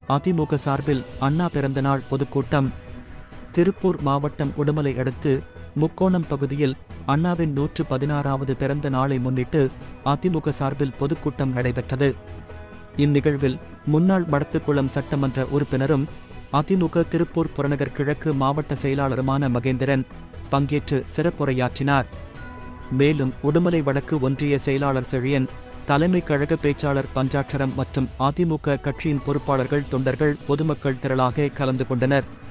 அதிமுக சார்பில் அண்ணா பிறந்தநாள் பொதுக்கூட்டம் திருப்பூர் மாவட்டம் உடுமலை அடுத்து முக்கோணம் பகுதியில் அண்ணாவின் நூற்று பதினாறாவது பிறந்த நாளை முன்னிட்டு அதிமுக சார்பில் பொதுக்கூட்டம் நடைபெற்றது இந்நிகழ்வில் முன்னாள் வடத்துக்குளம் சட்டமன்ற உறுப்பினரும் அதிமுக திருப்பூர் புறநகர் கிழக்கு மாவட்ட செயலாளருமான மகேந்திரன் பங்கேற்று சிறப்புரையாற்றினார் மேலும் உடுமலை வடக்கு ஒன்றிய செயலாளர் செழியன் தலைமை கழக பேச்சாளர் பஞ்சாட்சரம் மற்றும் அதிமுக கட்சியின் பொறுப்பாளர்கள் தொண்டர்கள் பொதுமக்கள் திரளாக கலந்து கொண்டனர்